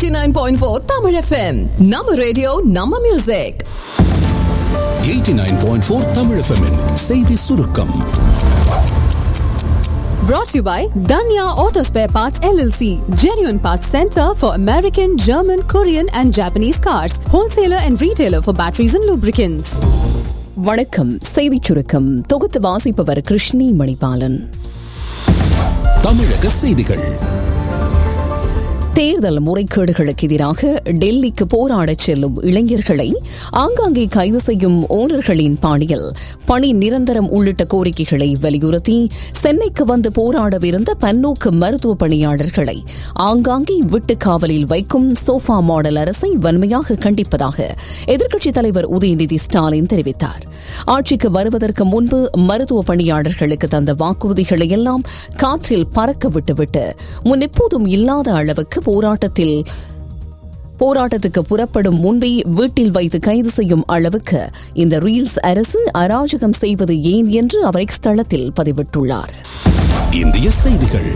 89.4 Tamil FM. நம்ம radio நம்ம music 89.4 Tamil FM -இன் செய்தி சுருக்கம் brought to you by Danya Auto Spare Parts LLC, genuine parts center for American, German, Korean and Japanese cars, wholesaler and retailer for batteries and lubricants. வணக்கம் செய்திச் சுருக்கம் தொகுத்து வாசிப்பவர் கிருஷ்ணி மணிபாலன் தமிழக செய்திகள் தேர்தல் முறைகேடுகளுக்கு எதிராக டெல்லிக்கு போராடச் செல்லும் இளைஞர்களை ஆங்காங்கே கைது செய்யும் ஓனர்களின் பாணியில் பணி நிரந்தரம் உள்ளிட்ட கோரிக்கைகளை வலியுறுத்தி சென்னைக்கு வந்து போராடவிருந்த பன்னோக்கு மருத்துவ பணியாளர்களை ஆங்காங்கே விட்டு காவலில் வைக்கும் சோஃபா மாடல் அரசை வன்மையாக கண்டிப்பதாக எதிர்க்கட்சித் தலைவர் உதயநிதி ஸ்டாலின் தெரிவித்தார் ஆட்சிக்கு வருவதற்கு முன்பு மருத்துவ பணியாளர்களுக்கு தந்த வாக்குறுதிகளை எல்லாம் காற்றில் பறக்க விட்டுவிட்டு முன் எப்போதும் இல்லாத அளவுக்கு போராட்டத்தில் போராட்டத்துக்கு புறப்படும் முன்பே வீட்டில் வைத்து கைது செய்யும் அளவுக்கு இந்த ரீல்ஸ் அரசு அராஜகம் செய்வது ஏன் என்று அவர் எக்ஸ் தளத்தில் பதிவிட்டுள்ளார் இந்திய செய்திகள்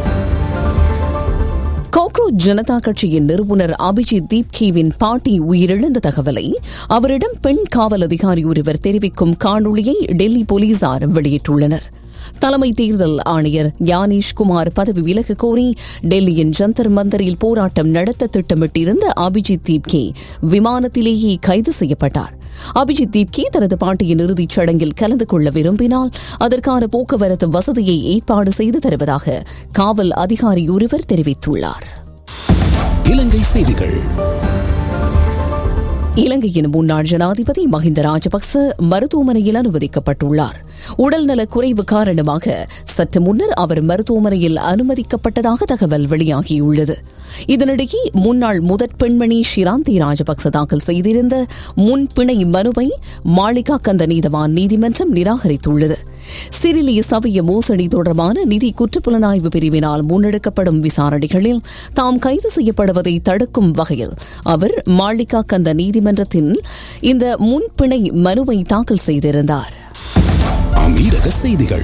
காக்ரோச் ஜனதா கட்சியின் நிறுவனர் அபிஜித் தீப்கேவின் பாட்டி உயிரிழந்த தகவலை அவரிடம் பெண் காவல் அதிகாரி ஒருவர் தெரிவிக்கும் காணொளியை டெல்லி போலீசார் வெளியிட்டுள்ளனர் தலைமை தேர்தல் ஆணையர் யானேஷ் குமார் பதவி விலக கோரி டெல்லியின் ஜந்தர் மந்தரில் போராட்டம் நடத்த திட்டமிட்டிருந்த அபிஜித் தீப்கே விமானத்திலேயே கைது செய்யப்பட்டார் அபிஜித் தீப்கே தனது பாட்டியின் இறுதிச் சடங்கில் கலந்து கொள்ள விரும்பினால் அதற்கான போக்குவரத்து வசதியை ஏற்பாடு செய்து தருவதாக காவல் அதிகாரி ஒருவர் தெரிவித்துள்ளார் இலங்கை செய்திகள் இலங்கையின் முன்னாள் ஜனாதிபதி மஹிந்த ராஜபக்ச மருத்துவமனையில் அனுமதிக்கப்பட்டுள்ளார் உடல்நலக் குறைவு காரணமாக சற்று முன்னர் அவர் மருத்துவமனையில் அனுமதிக்கப்பட்டதாக தகவல் வெளியாகியுள்ளது இதனிடையே முன்னாள் முதற் பெண்மணி ஷிராந்தி ராஜபக்ச தாக்கல் செய்திருந்த முன்பிணை மனுவை மாளிகா கந்த நீதவான் நீதிமன்றம் நிராகரித்துள்ளது சிறிலிய சபைய மோசடி தொடர்பான நிதி குற்றப்புலனாய்வு பிரிவினால் முன்னெடுக்கப்படும் விசாரணைகளில் தாம் கைது செய்யப்படுவதை தடுக்கும் வகையில் அவர் மாளிகா கந்த நீதிமன்றத்தின் இந்த முன்பிணை மனுவை தாக்கல் செய்திருந்தார் அமீரக செய்திகள்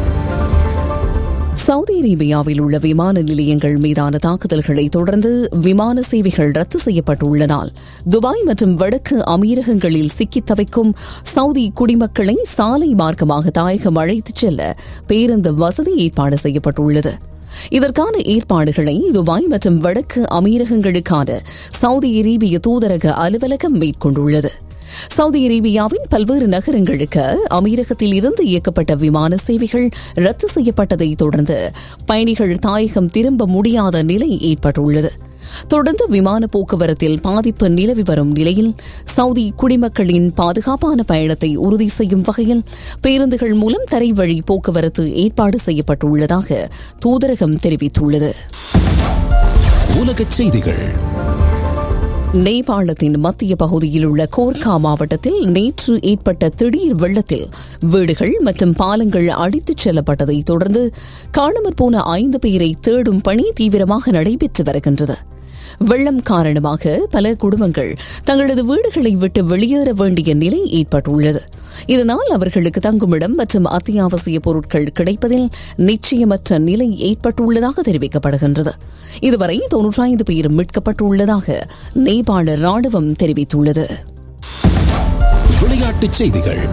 சவுதி அரேபியாவில் உள்ள விமான நிலையங்கள் மீதான தாக்குதல்களை தொடர்ந்து விமான சேவைகள் ரத்து செய்யப்பட்டுள்ளதால் துபாய் மற்றும் வடக்கு அமீரகங்களில் சிக்கித் தவிக்கும் சவுதி குடிமக்களை சாலை மார்க்கமாக தாயகம் அழைத்துச் செல்ல பேருந்து வசதி ஏற்பாடு செய்யப்பட்டுள்ளது இதற்கான ஏற்பாடுகளை துபாய் மற்றும் வடக்கு அமீரகங்களுக்கான சவுதி அரேபிய தூதரக அலுவலகம் மேற்கொண்டுள்ளது சவுதி அரேபியாவின் பல்வேறு நகரங்களுக்கு அமீரகத்தில் இருந்து இயக்கப்பட்ட விமான சேவைகள் ரத்து செய்யப்பட்டதை தொடர்ந்து பயணிகள் தாயகம் திரும்ப முடியாத நிலை ஏற்பட்டுள்ளது தொடர்ந்து விமான போக்குவரத்தில் பாதிப்பு நிலவி வரும் நிலையில் சவுதி குடிமக்களின் பாதுகாப்பான பயணத்தை உறுதி செய்யும் வகையில் பேருந்துகள் மூலம் தரைவழி போக்குவரத்து ஏற்பாடு செய்யப்பட்டுள்ளதாக தூதரகம் தெரிவித்துள்ளது உலகச் செய்திகள் நேபாளத்தின் மத்திய பகுதியில் உள்ள கோர்கா மாவட்டத்தில் நேற்று ஏற்பட்ட திடீர் வெள்ளத்தில் வீடுகள் மற்றும் பாலங்கள் அடித்துச் செல்லப்பட்டதை தொடர்ந்து காணாமற் போன ஐந்து பேரை தேடும் பணி தீவிரமாக நடைபெற்று வருகின்றது வெள்ளம் காரணமாக பல குடும்பங்கள் தங்களது வீடுகளை விட்டு வெளியேற வேண்டிய நிலை ஏற்பட்டுள்ளது இதனால் அவர்களுக்கு தங்குமிடம் மற்றும் அத்தியாவசிய பொருட்கள் கிடைப்பதில் நிச்சயமற்ற நிலை ஏற்பட்டுள்ளதாக தெரிவிக்கப்படுகின்றது இதுவரை தொன்னூற்றி ஐந்து பேர் மீட்கப்பட்டுள்ளதாக நேபாள ராணுவம் தெரிவித்துள்ளது விளையாட்டுச் செய்திகள்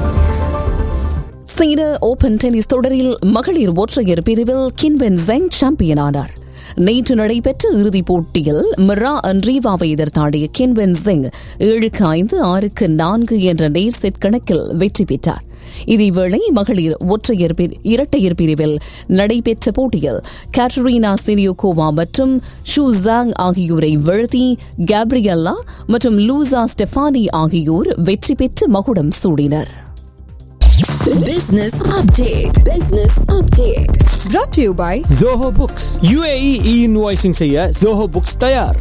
சீன ஓபன் டென்னிஸ் தொடரில் மகளிர் ஒற்றையர் பிரிவில் கின்வென் ஜெங் சாம்பியன் ஆனார் நேற்று நடைபெற்ற இறுதிப் போட்டியில் மிரா அன்ரீவாவை எதிர்த்தாடிய கின்வென் ஜெங் ஏழுக்கு ஐந்து ஆறுக்கு நான்கு என்ற நேர் செட் கணக்கில் வெற்றி பெற்றார் இதேவேளை மகளிர் ஒற்றையர் இரட்டையர் பிரிவில் நடைபெற்ற போட்டியில் கேட்டரீனா சினியோகோவா மற்றும் ஷூ ஜாங் ஆகியோரை வீழ்த்தி கேப்ரியல்லா மற்றும் லூசா ஸ்டெஃபானி ஆகியோர் வெற்றி பெற்று மகுடம் சூடினர் Business update. Business update. brought to you by Zoho books UAE e invoicing செய்ய ஜோஹோ புக்ஸ் தயார்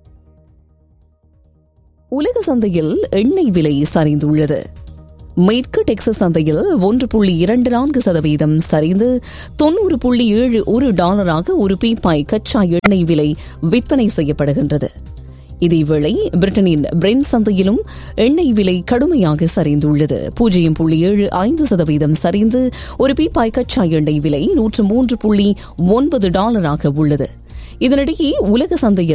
உலக சந்தையில் எண்ணெய் விலை சரிந்துள்ளது மேற்கு டெக்சஸ் சந்தையில் ஒன்று புள்ளி இரண்டு நான்கு சதவீதம் சரிந்து தொன்னூறு புள்ளி ஏழு ஒரு டாலராக ஒரு பீப்பாய் கச்சா எண்ணெய் விலை விற்பனை செய்யப்படுகின்றது இதேவேளை பிரிட்டனின் பிரெண்ட் சந்தையிலும் எண்ணெய் விலை கடுமையாக சரிந்துள்ளது பூஜ்ஜியம் புள்ளி ஏழு ஐந்து சதவீதம் சரிந்து ஒரு பீப்பாய் கச்சா எண்ணெய் விலை நூற்று மூன்று புள்ளி ஒன்பது டாலராக உள்ளது இதனிடையே உலக சந்தையில்